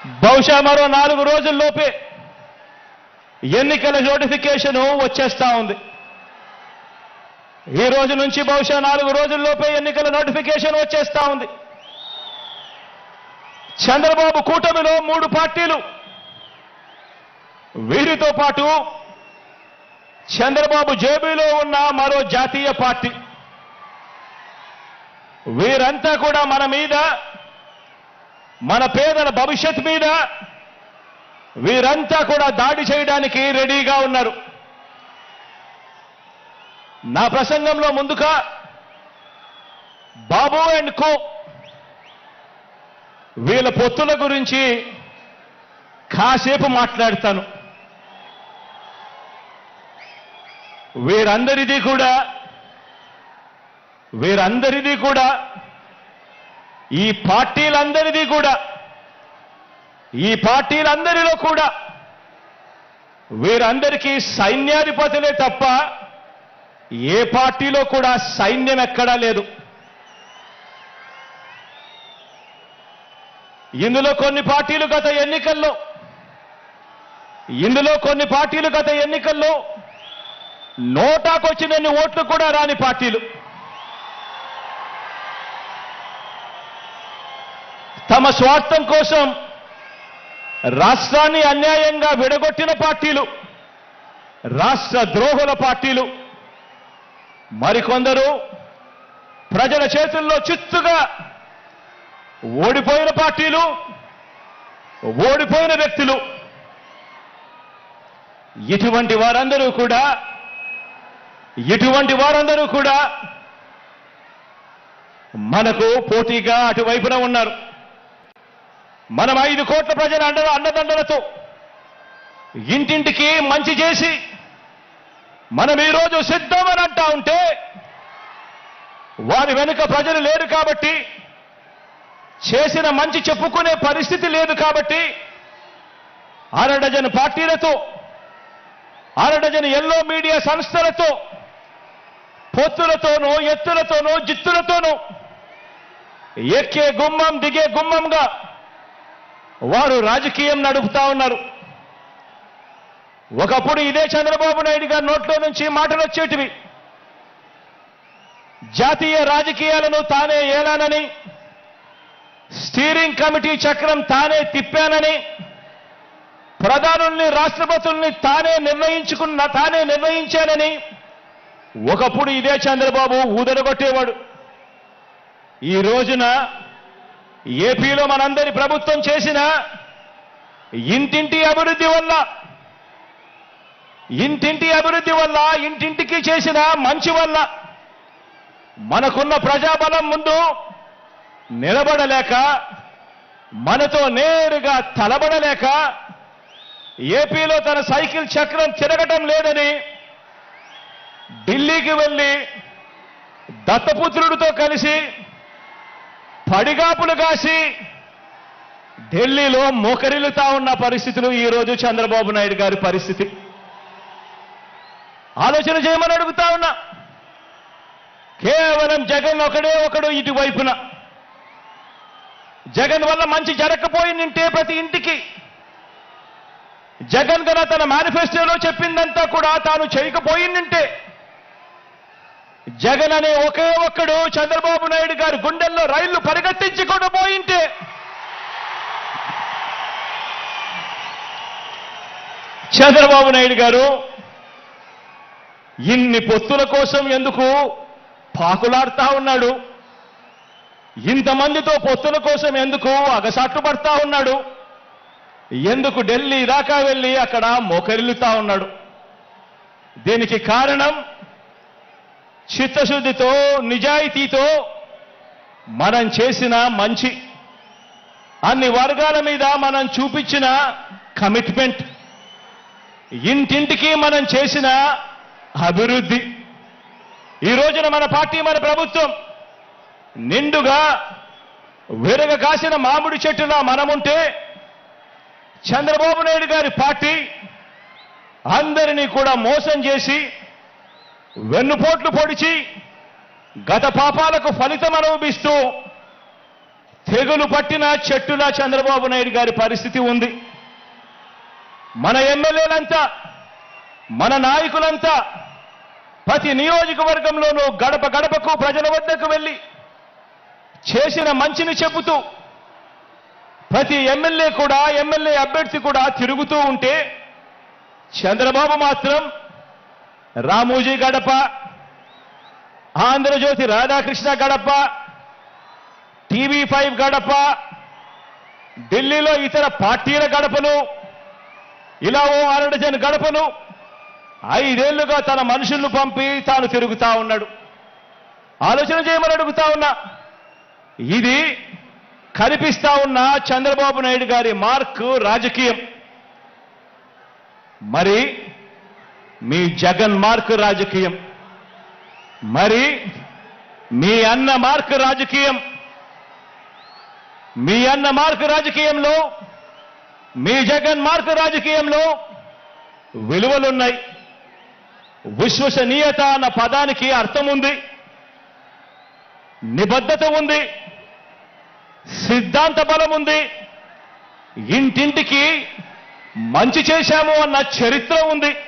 బహుశా మరో నాలుగు రోజుల్లోపే ఎన్నికల నోటిఫికేషన్ వచ్చేస్తా ఉంది ఈ రోజు నుంచి బహుశా నాలుగు రోజుల్లోపే ఎన్నికల నోటిఫికేషన్ వచ్చేస్తా ఉంది చంద్రబాబు కూటమిలో మూడు పార్టీలు వీరితో పాటు చంద్రబాబు జేబీలో ఉన్న మరో జాతీయ పార్టీ వీరంతా కూడా మన మీద మన పేదల భవిష్యత్ మీద వీరంతా కూడా దాడి చేయడానికి రెడీగా ఉన్నారు నా ప్రసంగంలో ముందుగా బాబు అండ్ కో వీళ్ళ పొత్తుల గురించి కాసేపు మాట్లాడతాను వీరందరిది కూడా వీరందరిది కూడా ఈ పార్టీలందరిది కూడా ఈ పార్టీలందరిలో కూడా వీరందరికీ సైన్యాధిపతులే తప్ప ఏ పార్టీలో కూడా సైన్యం ఎక్కడా లేదు ఇందులో కొన్ని పార్టీలు గత ఎన్నికల్లో ఇందులో కొన్ని పార్టీలు గత ఎన్నికల్లో నోటాకొచ్చినన్ని ఓట్లు కూడా రాని పార్టీలు తమ స్వార్థం కోసం రాష్ట్రాన్ని అన్యాయంగా విడగొట్టిన పార్టీలు రాష్ట్ర ద్రోహుల పార్టీలు మరికొందరు ప్రజల చేతుల్లో చిత్తుగా ఓడిపోయిన పార్టీలు ఓడిపోయిన వ్యక్తులు ఇటువంటి వారందరూ కూడా ఇటువంటి వారందరూ కూడా మనకు పోటీగా అటువైపున ఉన్నారు మనం ఐదు కోట్ల ప్రజల అండ అండదండలతో ఇంటింటికి మంచి చేసి మనం ఈరోజు సిద్ధమని అంటా ఉంటే వారి వెనుక ప్రజలు లేరు కాబట్టి చేసిన మంచి చెప్పుకునే పరిస్థితి లేదు కాబట్టి అరడజన్ పార్టీలతో అరడజన్ ఎల్లో మీడియా సంస్థలతో పొత్తులతోనూ ఎత్తులతోనూ జిత్తులతోనూ ఎక్కే గుమ్మం దిగే గుమ్మంగా వారు రాజకీయం నడుపుతా ఉన్నారు ఒకప్పుడు ఇదే చంద్రబాబు నాయుడు గారి నోట్లో నుంచి మాటలు వచ్చేటివి జాతీయ రాజకీయాలను తానే ఏలానని స్టీరింగ్ కమిటీ చక్రం తానే తిప్పానని ప్రధానుల్ని రాష్ట్రపతుల్ని తానే నిర్ణయించుకున్న తానే నిర్ణయించానని ఒకప్పుడు ఇదే చంద్రబాబు ఊదరగొట్టేవాడు ఈ రోజున ఏపీలో మనందరి ప్రభుత్వం చేసిన ఇంటింటి అభివృద్ధి వల్ల ఇంటింటి అభివృద్ధి వల్ల ఇంటింటికి చేసిన మంచి వల్ల మనకున్న ప్రజాబలం ముందు నిలబడలేక మనతో నేరుగా తలబడలేక ఏపీలో తన సైకిల్ చక్రం తిరగటం లేదని ఢిల్లీకి వెళ్ళి దత్తపుత్రుడితో కలిసి పడిగాపులు కాసి ఢిల్లీలో మోకరిల్లుతా ఉన్న పరిస్థితులు ఈ రోజు చంద్రబాబు నాయుడు గారి పరిస్థితి ఆలోచన చేయమని అడుగుతా ఉన్నా కేవలం జగన్ ఒకడే ఒకడు ఇటువైపున జగన్ వల్ల మంచి జరగకపోయిందంటే ప్రతి ఇంటికి జగన్ గన తన మేనిఫెస్టోలో చెప్పిందంతా కూడా తాను చేయకపోయిందంటే జగన్ అనే ఒకే ఒక్కడు చంద్రబాబు నాయుడు గారి గుండెల్లో రైళ్లు పరిగెత్తించకుండా పోయింటే చంద్రబాబు నాయుడు గారు ఇన్ని పొత్తుల కోసం ఎందుకు పాకులాడుతా ఉన్నాడు ఇంతమందితో పొత్తుల కోసం ఎందుకు అగసాట్లు పడతా ఉన్నాడు ఎందుకు ఢిల్లీ దాకా వెళ్ళి అక్కడ మోకరిల్లుతా ఉన్నాడు దీనికి కారణం చిత్తశుద్ధితో నిజాయితీతో మనం చేసిన మంచి అన్ని వర్గాల మీద మనం చూపించిన కమిట్మెంట్ ఇంటింటికి మనం చేసిన అభివృద్ధి ఈ రోజున మన పార్టీ మన ప్రభుత్వం నిండుగా విరగ కాసిన మామిడి చెట్టులా మనముంటే చంద్రబాబు నాయుడు గారి పార్టీ అందరినీ కూడా మోసం చేసి వెన్నుపోట్లు పొడిచి గత పాపాలకు ఫలితం అనుభవిస్తూ తెగులు పట్టిన చెట్టులా చంద్రబాబు నాయుడు గారి పరిస్థితి ఉంది మన ఎమ్మెల్యేలంతా మన నాయకులంతా ప్రతి నియోజకవర్గంలోనూ గడప గడపకు ప్రజల వద్దకు వెళ్ళి చేసిన మంచిని చెబుతూ ప్రతి ఎమ్మెల్యే కూడా ఎమ్మెల్యే అభ్యర్థి కూడా తిరుగుతూ ఉంటే చంద్రబాబు మాత్రం రామోజీ గడప ఆంధ్రజ్యోతి రాధాకృష్ణ గడప టీవీ ఫైవ్ గడప ఢిల్లీలో ఇతర పార్టీల గడపను ఇలా ఓ అరడజన్ గడపను ఐదేళ్లుగా తన మనుషులను పంపి తాను తిరుగుతా ఉన్నాడు ఆలోచన చేయమని అడుగుతా ఉన్నా ఇది కనిపిస్తా ఉన్న చంద్రబాబు నాయుడు గారి మార్క్ రాజకీయం మరి మీ జగన్ మార్క్ రాజకీయం మరి మీ అన్న మార్క్ రాజకీయం మీ అన్న మార్క్ రాజకీయంలో మీ జగన్ మార్క్ రాజకీయంలో విలువలున్నాయి విశ్వసనీయత అన్న పదానికి అర్థం ఉంది నిబద్ధత ఉంది సిద్ధాంత బలం ఉంది ఇంటింటికి మంచి చేశాము అన్న చరిత్ర ఉంది